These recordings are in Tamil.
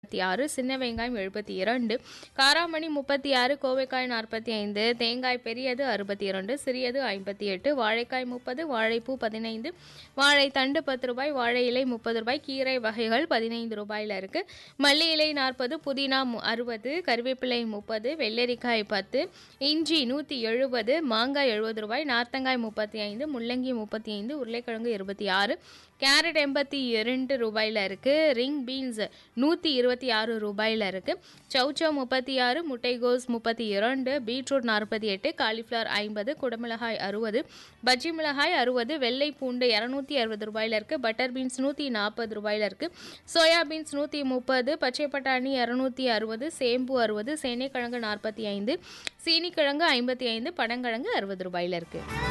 ஆறு சின்ன வெங்காயம் எழுபத்தி இரண்டு காராமணி முப்பத்தி ஆறு கோவைக்காய் நாற்பத்தி ஐந்து தேங்காய் பெரியது அறுபத்தி இரண்டு சிறியது ஐம்பத்தி எட்டு வாழைக்காய் முப்பது வாழைப்பூ பதினைந்து வாழைத்தண்டு பத்து ரூபாய் வாழை இலை முப்பது ரூபாய் கீரை வகைகள் பதினைந்து ரூபாயில் இருக்கு மல்லி இலை நாற்பது புதினா மு- அறுபது கருவேப்பிலை முப்பது வெள்ளரிக்காய் பத்து இஞ்சி நூற்றி எழுபது மாங்காய் எழுபது ரூபாய் நார்த்தங்காய் முப்பத்தி ஐந்து முள்ளங்கி முப்பத்தி ஐந்து உருளைக்கிழங்கு இருபத்தி ஆறு கேரட் எண்பத்தி இரண்டு ரூபாயில் இருக்குது ரிங் பீன்ஸ் நூற்றி இருபத்தி ஆறு ரூபாயில் இருக்குது சௌச்சௌ முப்பத்தி ஆறு முட்டைகோஸ் முப்பத்தி இரண்டு பீட்ரூட் நாற்பத்தி எட்டு காலிஃப்ளவர் ஐம்பது குடமிளகாய் அறுபது பஜ்ஜி மிளகாய் அறுபது வெள்ளை பூண்டு இரநூத்தி அறுபது ரூபாயில் இருக்குது பட்டர் பீன்ஸ் நூற்றி நாற்பது ரூபாயில் இருக்குது சோயா பீன்ஸ் நூற்றி முப்பது பச்சை பட்டாணி இரநூத்தி அறுபது சேம்பு அறுபது சேனைக்கிழங்கு நாற்பத்தி ஐந்து சீனிக்கிழங்கு ஐம்பத்தி ஐந்து பனங்கிழங்கு அறுபது ரூபாயில் இருக்குது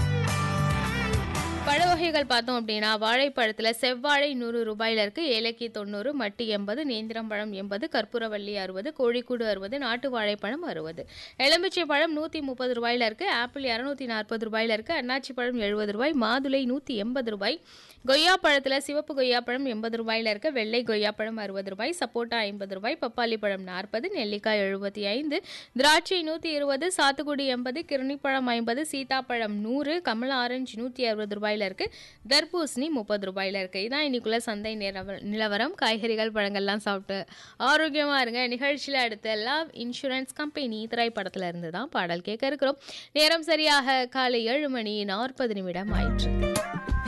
பழ வகைகள் பார்த்தோம் அப்படின்னா வாழைப்பழத்தில் செவ்வாழை நூறு ரூபாயில் இருக்கு ஏலக்கி தொண்ணூறு மட்டி எண்பது நேந்திரம்பழம் எண்பது கற்பூரவள்ளி அறுபது கோழிக்கூடு அறுபது நாட்டு வாழைப்பழம் அறுபது எலுமிச்சை பழம் நூற்றி முப்பது ரூபாயில் இருக்கு ஆப்பிள் இரநூத்தி நாற்பது ரூபாயில் இருக்கு அன்னாச்சி பழம் எழுபது ரூபாய் மாதுளை நூற்றி எண்பது ரூபாய் கொய்யா பழத்தில் சிவப்பு கொய்யாப்பழம் எண்பது ரூபாயில் இருக்கு வெள்ளை கொய்யாப்பழம் அறுபது ரூபாய் சப்போட்டா ஐம்பது ரூபாய் பப்பாளி பழம் நாற்பது நெல்லிக்காய் எழுபத்தி ஐந்து திராட்சை நூற்றி இருபது சாத்துக்குடி எண்பது கிருணிப்பழம் ஐம்பது சீதாப்பழம் நூறு கமலா ஆரஞ்சு நூற்றி அறுபது ரூபாயில் இருக்கு தர்பூசணி முப்பது ரூபாயில் இருக்கு இதான் இன்னைக்குள்ள சந்தை நிலவ நிலவரம் காய்கறிகள் பழங்கள்லாம் சாப்பிட்டு ஆரோக்கியமா இருங்க நிகழ்ச்சியில் அடுத்த லவ் இன்சூரன்ஸ் கம்பெனி திரைப்படத்துல இருந்து தான் பாடல் கேட்க இருக்கிறோம் நேரம் சரியாக காலை ஏழு மணி நாற்பது நிமிடம் ஆயிற்று